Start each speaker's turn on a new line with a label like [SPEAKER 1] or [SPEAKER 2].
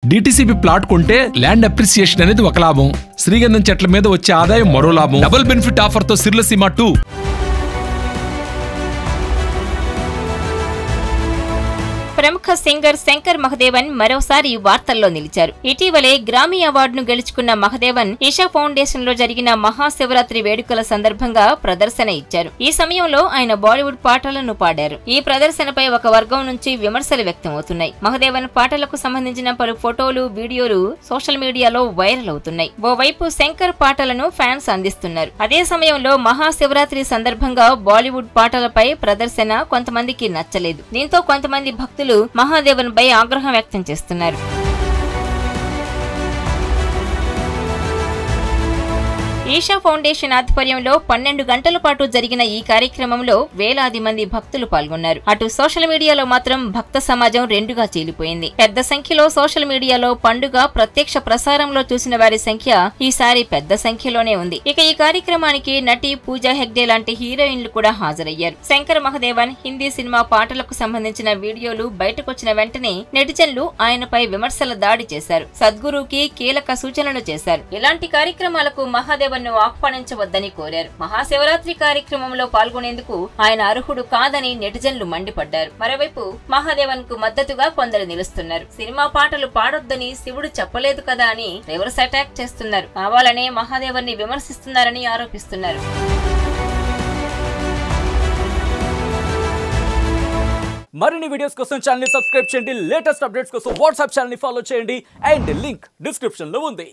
[SPEAKER 1] DTCP plot కొంటే land appreciation అనేది ఒక లాభం శ్రీగంధం చెట్ల మీద వచ్చే ఆదాయం మరో లాభం డబుల్ బెనిఫిట్ ఆఫర్ తో సిర్లసీమ టూ
[SPEAKER 2] ప్రముఖ సింగర్ శంకర్ మహదేవన్ మరోసారి వార్తల్లో నిలిచారు ఇటీవలే గ్రామీ అవార్డును గెలుచుకున్న మహదేవన్ ఈషా ఫౌండేషన్ లో జరిగిన మహాశివరాత్రి వేడుకల సందర్భంగా ప్రదర్శన ఇచ్చారు ఈ సమయంలో ఆయన బాలీవుడ్ పాటలను పాడారు ఈ ప్రదర్శనపై ఒక వర్గం నుంచి విమర్శలు వ్యక్తమవుతున్నాయి మహదేవన్ పాటలకు సంబంధించిన పలు ఫోటోలు వీడియోలు సోషల్ మీడియాలో వైరల్ అవుతున్నాయి ఓవైపు శంకర్ పాటలను ఫ్యాన్స్ అందిస్తున్నారు అదే సమయంలో మహాశివరాత్రి సందర్భంగా బాలీవుడ్ పాటలపై ప్రదర్శన కొంతమందికి నచ్చలేదు దీంతో కొంతమంది భక్తులు మహాదేవన్ పై ఆగ్రహం వ్యక్తం చేస్తున్నారు ఈషా ఫౌండేషన్ ఆధ్వర్యంలో పన్నెండు గంటల పాటు జరిగిన ఈ కార్యక్రమంలో వేలాది మంది భక్తులు పాల్గొన్నారు అటు సోషల్ మీడియాలో మాత్రం భక్త సమాజం రెండుగా చీలిపోయింది పెద్ద సంఖ్యలో సోషల్ మీడియాలో పండుగ ప్రత్యక్ష ప్రసారంలో చూసిన వారి సంఖ్య ఈసారి పెద్ద సంఖ్యలోనే ఉంది ఇక ఈ కార్యక్రమానికి నటి పూజా హెగ్డే లాంటి హీరోయిన్లు కూడా హాజరయ్యారు శంకర్ మహదేవన్ హిందీ సినిమా పాటలకు సంబంధించిన వీడియోలు బయటకొచ్చిన వెంటనే నెటిజన్లు ఆయనపై విమర్శల దాడి చేశారు సద్గురుకి కీలక సూచనలు చేశారు ఇలాంటి కార్యక్రమాలకు మహాదేవన్ ను ఆహ్వానించవద్దని కోరారు మహాశివరాత్రి కార్యక్రమంలో పాల్గొనేందుకు ఆయన అర్హుడు కాదని నెటిజన్లు మండిపడ్డారు మరోవైపు మహాదేవన్ కు మద్దతుగా కొందరు నిలుస్తున్నారు సినిమా పాటలు పాడొద్దని శివుడు చెప్పలేదు కదా అని రివర్స్ అటాక్ చేస్తున్నారు కావాలనే మహాదేవన్ ని విమర్శిస్తున్నారని ఆరోపిస్తున్నారు
[SPEAKER 3] మరిన్ని వీడియోస్ కోసం ఛానల్ సబ్స్క్రైబ్ చేయండి లేటెస్ట్ అప్డేట్స్ కోసం వాట్సాప్ ఛానల్ ఫాలో చేయండి అండ్ లింక్ డిస్క్రిప్షన్ లో ఉంది